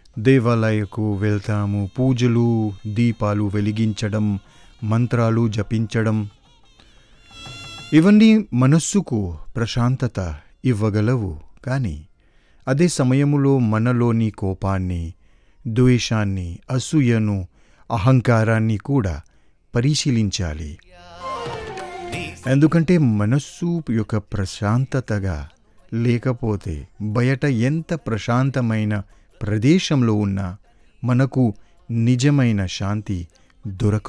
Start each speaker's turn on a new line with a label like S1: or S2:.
S1: దేవాలయకు వెళ్తాము పూజలు దీపాలు వెలిగించడం మంత్రాలు జపించడం ఇవన్నీ మనస్సుకు ప్రశాంతత ఇవ్వగలవు కానీ అదే సమయములో మనలోని కోపాన్ని ద్వేషాన్ని అసూయను అహంకారాన్ని కూడా పరిశీలించాలి ఎందుకంటే మనస్సు యొక్క ప్రశాంతతగా లేకపోతే బయట ఎంత ప్రశాంతమైన ప్రదేశంలో ఉన్నా మనకు నిజమైన శాంతి దొరక